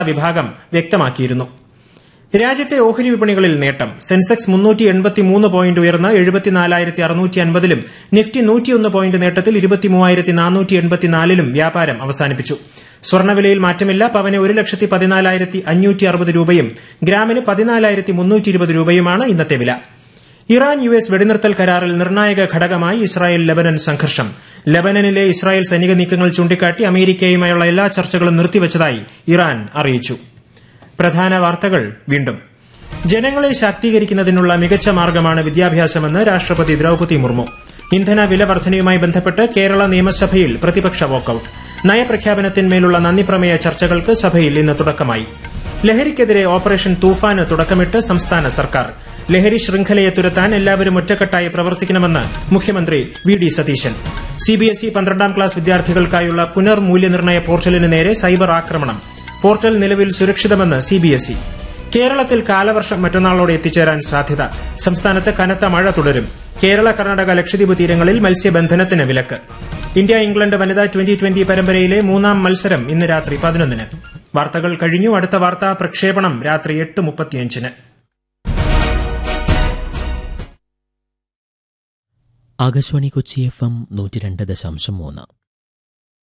വിഭാഗം വ്യക്തമാക്കിയിരുന്നു രാജ്യത്തെ ഓഹരി വിപണികളിൽ നേട്ടം സെൻസെക്സ് മുന്നൂറ്റി എൺപത്തിമൂന്ന് പോയിന്റ് ഉയർന്ന് എഴുപത്തിനാലായിരത്തി അറുന്നൂറ്റി അൻപതിലും നിഫ്റ്റി നൂറ്റിയൊന്ന് പോയിന്റ് നേട്ടത്തിൽ ഇരുപത്തിമൂവായിരത്തി നാനൂറ്റി എൺപത്തിനാലിലും വ്യാപാരം അവസാനിപ്പിച്ചു സ്വർണ്ണവിലയിൽ മാറ്റമില്ല പവന് ഒരു ലക്ഷത്തി പതിനാലായിരത്തി അഞ്ഞൂറ്റി അറുപത് രൂപയും ഗ്രാമിന് പതിനാലായിരത്തി മുന്നൂറ്റി ഇരുപത് രൂപയുമാണ് ഇന്നത്തെ വില ഇറാൻ യു എസ് വെടിനിർത്തൽ കരാറിൽ നിർണായക ഘടകമായി ഇസ്രായേൽ ലബനൻ സംഘർഷം ലബനനിലെ ഇസ്രായേൽ സൈനിക നീക്കങ്ങൾ ചൂണ്ടിക്കാട്ടി അമേരിക്കയുമായുള്ള എല്ലാ ചർച്ചകളും നിർത്തിവച്ചതായി ഇറാൻ അറിയിച്ചു പ്രധാന വാർത്തകൾ വീണ്ടും ജനങ്ങളെ ശാക്തീകരിക്കുന്നതിനുള്ള മികച്ച മാർഗമാണ് വിദ്യാഭ്യാസമെന്ന് രാഷ്ട്രപതി ദ്രൌപതി മുർമു ഇന്ധന വില വർധനയുമായി ബന്ധപ്പെട്ട് കേരള നിയമസഭയിൽ പ്രതിപക്ഷ വാക്കൌട്ട് നയപ്രഖ്യാപനത്തിന്മേലുള്ള നന്ദിപ്രമേയ ചർച്ചകൾക്ക് സഭയിൽ ഇന്ന് തുടക്കമായി ലഹരിക്കെതിരെ ഓപ്പറേഷൻ തൂഫാന് തുടക്കമിട്ട് സംസ്ഥാന സർക്കാർ ലഹരി ശൃംഖലയെ തുരത്താൻ എല്ലാവരും ഒറ്റക്കെട്ടായി പ്രവർത്തിക്കണമെന്ന് മുഖ്യമന്ത്രി വി ഡി സതീശൻ സിബിഎസ്ഇ പന്ത്രണ്ടാം ക്ലാസ് വിദ്യാർത്ഥികൾക്കായുള്ള പുനർമൂല്യനിർണ്ണയ പോർട്ടലിന് നേരെ സൈബർ ആക്രമണം പോർട്ടൽ നിലവിൽ സുരക്ഷിതമെന്ന് സിബിഎസ്ഇ കേരളത്തിൽ കാലവർഷം മറ്റന്നാളോടെ എത്തിച്ചേരാൻ സാധ്യത സംസ്ഥാനത്ത് കനത്ത മഴ തുടരും കേരള കർണാടക ലക്ഷദ്വീപ് തീരങ്ങളിൽ മത്സ്യബന്ധനത്തിന് വിലക്ക് ഇന്ത്യ ഇംഗ്ലണ്ട് വനിതാ ട്വന്റി ട്വന്റി പരമ്പരയിലെ മൂന്നാം മത്സരം ഇന്ന് രാത്രി പതിനൊന്നിന് വാർത്തകൾ കഴിഞ്ഞു അടുത്ത വാർത്താ പ്രക്ഷേപണം രാത്രി എട്ട് മുപ്പത്തിയഞ്ചിന് ആകാശവാണി കൊച്ചി എഫ് എം നൂറ്റി രണ്ട് ദശാംശം മൂന്ന്